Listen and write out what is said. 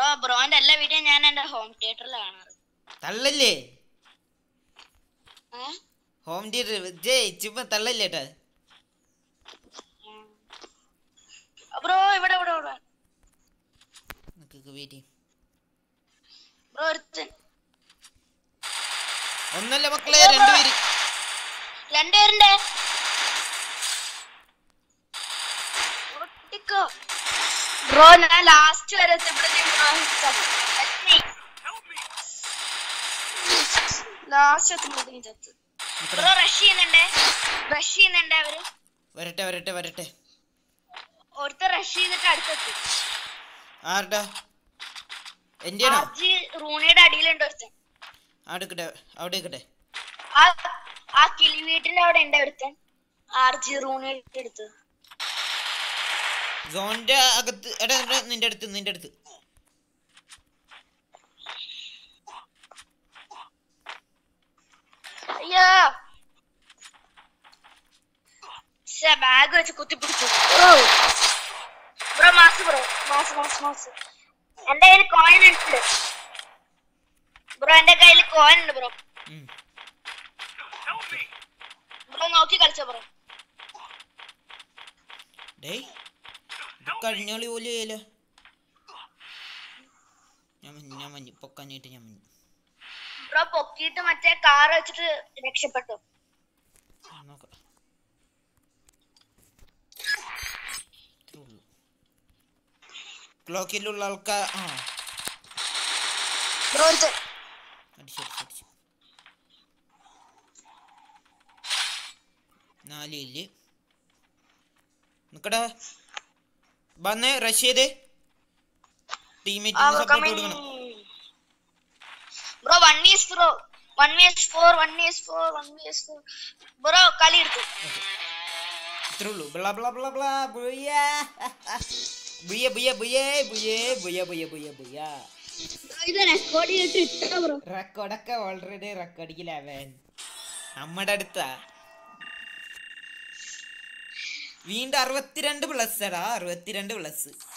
Bro ബ്രോന്റെ എല്ലാ video ഞാൻ എന്റെ ഹോം തിയേറ്ററിൽ കാണാറ് തള്ളല്ലേ ഏ? ഹോം തിയേറ്റർ ജയ് ചുമ്മാ തള്ളല്ലേ ഏട്ടാ ബ്രോ ഇവിടെ ഇവിടെ ഇവിടെ വെയിറ്റ് ചെയ്യും ബ്രോ ഒരുത്തൻ ഒന്നല്ല മക്കളെ രണ്ടുപേര് രണ്ടുപേരുണ്ട് ബ്രോ ഞാൻ ലാസ്റ്റ് വരെ ലാസ്റ്റ് എത്തുമ്പോഴത്തേക്കും ചത്ത് ബ്രോ റഷ് ചെയ്യുന്നുണ്ട് റഷ് ചെയ്യുന്നുണ്ട് അവര് വരട്ടെ വരട്ടെ വരട്ടെ ഒരുത്തർ റഷ് ചെയ്തിട്ട് അടുത്തെത്തി ആരുടെ എന്റെയാണോ ആർജി റൂണിയുടെ അടിയിലുണ്ട് ഒരുത്തൻ അവിടെ അവിടെ നിൽക്കട്ടെ ആ ആ കിളി വീട്ടിന്റെ അവിടെ ഉണ്ട് ഒരുത്തൻ ആർജി റൂണിയുടെ അടുത്ത് സോണിന്റെ അകത്ത് എടാ എടാ, നിന്റെ അടുത്ത് നിന്റെ അടുത്ത് അയ്യോ ബാഗ് വെച്ച് കുത്തിപ്പിടിച്ചു bro mass bro mass mass mass എന്റെ കയ്യിൽ കോയിൻ ഉണ്ട് ബ്രോ എന്റെ കയ്യിൽ കോയിൻ ഉണ്ട് ബ്രോ ഉം. ബ്രോ നോക്കി കളിച്ചോ ബ്രോ ഡേയ് ഇത് കഴിഞ്ഞോളി പോലെ ചെയ്യല്ലോ ഞാൻ മഞ്ഞ് ഞാൻ മഞ്ഞ് പൊക്കാനായിട്ട് ഞാൻ മഞ്ഞ് ബ്രോ പൊക്കിയിട്ട് മറ്റേ കാർ വെച്ചിട്ട് രക്ഷപ്പെട്ടു നോക്കാം ഇത്രേ ഉള്ളൂ ക്ലോക്കിലുള്ള ആൾക്കാർ ആ ബ്രോ ഒരുത്തൻ അടിച്ചു അടിച്ചു അടിച്ചു നാല് ഇല്ല് നിക്കടാ വന്ന് റഷ് ചെയ്ത് ടീമേറ്റിന് സപ്പോർട്ട് കൊടുക്കണം bro one vs bro one vs four one vs four one vs four bro കളി എടുത്തു ഇത്രേ ഉള്ളൂ blah blah blah blah booyah booyah booyah booyah booyah booyah booyah booyah booyah ഇത് റെക്കോർഡ് ചെയ്തിട്ട് ഇട്ടോ ബ്രോ റെക്കോർഡൊക്കെ ഓൾറെഡി റെക്കോർഡിങ്ങിലാവൻ നമ്മുടെ അടുത്താ വീണ്ടും അറുപത്തിരണ്ട് പ്ലസ് എടാ അറുപത്തിരണ്ട് പ്ലസ്